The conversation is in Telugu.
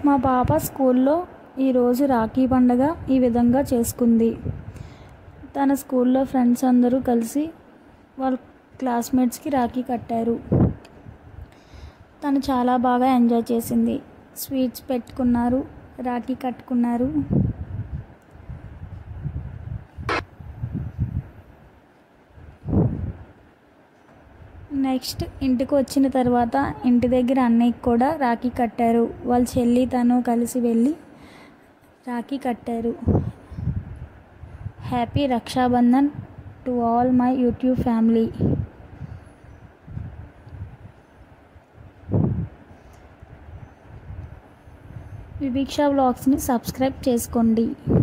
మా పాప స్కూల్లో ఈరోజు రాఖీ పండగ ఈ విధంగా చేసుకుంది తన స్కూల్లో ఫ్రెండ్స్ అందరూ కలిసి వాళ్ళ క్లాస్మేట్స్కి రాఖీ కట్టారు తను చాలా బాగా ఎంజాయ్ చేసింది స్వీట్స్ పెట్టుకున్నారు రాఖీ కట్టుకున్నారు నెక్స్ట్ ఇంటికి వచ్చిన తర్వాత ఇంటి దగ్గర అన్నయ్యకి కూడా రాఖీ కట్టారు వాళ్ళ చెల్లి తను కలిసి వెళ్ళి రాఖీ కట్టారు happy Rakshabandhan to all my YouTube family Viveeksha వ్లాగ్స్ని సబ్స్క్రైబ్ చేసుకోండి